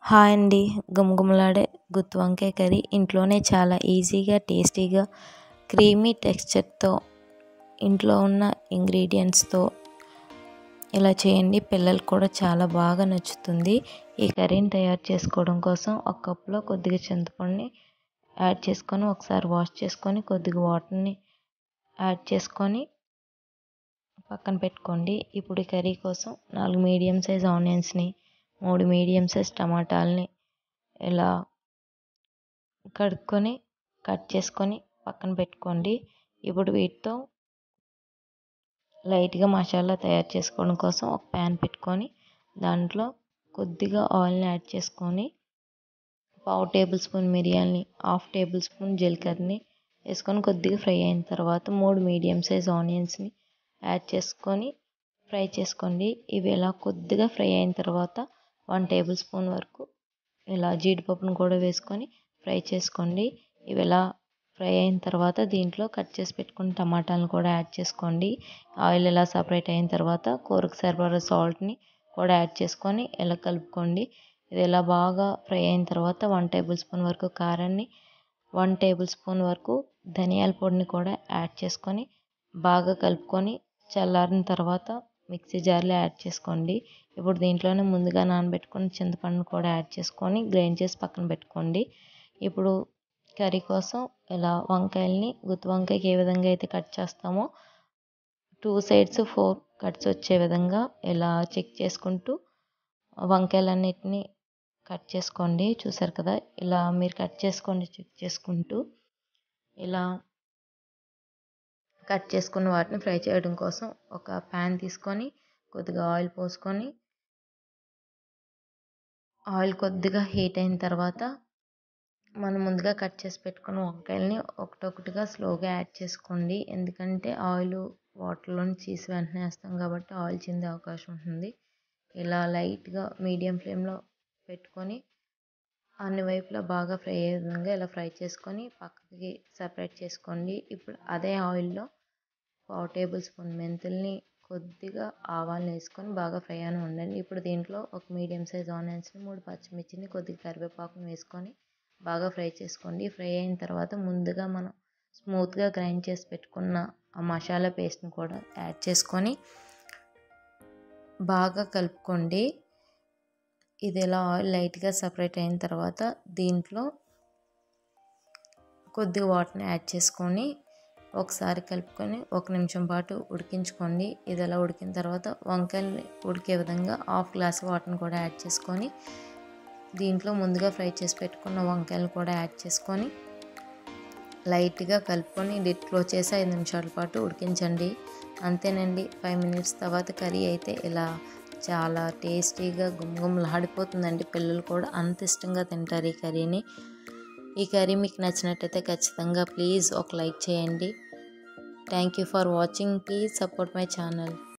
hi అండి గుమగుమలాడే గుత్తి వంకాయ కర్రీ ఇంట్లోనే చాలా ఈజీగా టేస్టీగా క్రీమీ టెక్స్చర్తో ఇంట్లో ఉన్న ఇంగ్రీడియంట్స్తో ఇలా చేయండి పిల్లలకు కూడా చాలా బాగా నచ్చుతుంది ఈ కర్రీని తయారు చేసుకోవడం కోసం ఒక కప్లో కొద్దిగా చింతపండుని యాడ్ చేసుకొని ఒకసారి వాష్ చేసుకొని కొద్దిగా వాటర్ని యాడ్ చేసుకొని పక్కన పెట్టుకోండి ఇప్పుడు ఈ కర్రీ కోసం నాలుగు మీడియం సైజ్ ఆనియన్స్ని మూడు మీడియం సైజ్ టమాటాలని ఇలా కడుక్కొని కట్ చేసుకొని పక్కన పెట్టుకోండి ఇప్పుడు వీటితో లైట్గా మసాలా తయారు చేసుకోవడం కోసం ఒక ప్యాన్ పెట్టుకొని దాంట్లో కొద్దిగా ఆయిల్ని యాడ్ చేసుకొని పావు టేబుల్ స్పూన్ మిరియాలని హాఫ్ టేబుల్ స్పూన్ జీలకర్రని వేసుకొని కొద్దిగా ఫ్రై అయిన తర్వాత మూడు మీడియం సైజ్ ఆనియన్స్ని యాడ్ చేసుకొని ఫ్రై చేసుకోండి ఇవి ఇలా కొద్దిగా ఫ్రై అయిన తర్వాత వన్ టేబుల్ స్పూన్ వరకు ఇలా జీడిపప్పును కూడా వేసుకొని ఫ్రై చేసుకోండి ఇవి ఇలా ఫ్రై అయిన తర్వాత దీంట్లో కట్ చేసి పెట్టుకున్న టమాటాలను కూడా యాడ్ చేసుకోండి ఆయిల్ ఇలా సపరేట్ అయిన తర్వాత కూరకు సరిపడా సాల్ట్ని కూడా యాడ్ చేసుకొని ఇలా కలుపుకోండి ఇది ఇలా బాగా ఫ్రై అయిన తర్వాత వన్ టేబుల్ స్పూన్ వరకు కారాన్ని వన్ టేబుల్ స్పూన్ వరకు ధనియాల పొడిని కూడా యాడ్ చేసుకొని బాగా కలుపుకొని చల్లారిన తర్వాత మిక్సీ జార్లో యాడ్ చేసుకోండి ఇప్పుడు దీంట్లోనే ముందుగా నానబెట్టుకుని చింతపండును కూడా యాడ్ చేసుకొని గ్రైండ్ చేసి పక్కన పెట్టుకోండి ఇప్పుడు కర్రీ కోసం ఇలా వంకాయల్ని గుత్తి వంకాయకి ఏ విధంగా అయితే కట్ చేస్తామో టూ సైడ్స్ ఫోర్ కట్స్ వచ్చే విధంగా ఇలా చెక్ చేసుకుంటూ వంకాయలన్నిటిని కట్ చేసుకోండి చూసారు కదా ఇలా మీరు కట్ చేసుకోండి చెక్ చేసుకుంటూ ఇలా కట్ చేసుకున్న వాటిని ఫ్రై చేయడం కోసం ఒక ప్యాన్ తీసుకొని కొద్దిగా ఆయిల్ పోసుకొని ఆయిల్ కొద్దిగా హీట్ అయిన తర్వాత మనం ముందుగా కట్ చేసి పెట్టుకున్న వంకాయలని ఒకటొకటిగా స్లోగా యాడ్ చేసుకోండి ఎందుకంటే ఆయిల్ వాటర్లో తీసి వెంటనే వేస్తాం కాబట్టి ఆయిల్ చిందే అవకాశం ఉంటుంది ఇలా లైట్గా మీడియం ఫ్లేమ్లో పెట్టుకొని అన్ని వైపులా బాగా ఫ్రై అయ్యే విధంగా ఇలా ఫ్రై చేసుకొని పక్కకి సపరేట్ చేసుకోండి ఇప్పుడు అదే ఆయిల్లో పావు టేబుల్ స్పూన్ మెంతుల్ని కొద్దిగా ఆవాలను వేసుకొని బాగా ఫ్రై అని ఉండండి ఇప్పుడు దీంట్లో ఒక మీడియం సైజ్ ఆనియన్స్ని మూడు పచ్చిమిర్చిని కొద్దిగా కరివేపాకుని వేసుకొని బాగా ఫ్రై చేసుకోండి ఫ్రై అయిన తర్వాత ముందుగా మనం స్మూత్గా గ్రైండ్ చేసి పెట్టుకున్న ఆ మసాలా పేస్ట్ని కూడా యాడ్ చేసుకొని బాగా కలుపుకోండి ఇది ఇలా ఆయిల్ లైట్గా సపరేట్ అయిన తర్వాత దీంట్లో కొద్దిగా వాటర్ని యాడ్ చేసుకొని ఒకసారి కలుపుకొని ఒక నిమిషం పాటు ఉడికించుకోండి ఇది ఎలా ఉడికిన తర్వాత వంకాయలు ఉడికే విధంగా హాఫ్ గ్లాస్ వాటర్ని కూడా యాడ్ చేసుకొని దీంట్లో ముందుగా ఫ్రై చేసి పెట్టుకున్న వంకాయలు కూడా యాడ్ చేసుకొని లైట్గా కలుపుకొని లిడ్ క్లోజ్ చేసి ఐదు నిమిషాల పాటు ఉడికించండి అంతేనండి ఫైవ్ మినిట్స్ తర్వాత కర్రీ అయితే ఇలా చాలా టేస్టీగా గుమగుమలాడిపోతుందండి పిల్లలు కూడా అంత ఇష్టంగా తింటారు ఈ కర్రీని ఈ కర్రీ మీకు నచ్చినట్టయితే ఖచ్చితంగా ప్లీజ్ ఒక లైక్ చేయండి thank you for watching please support my channel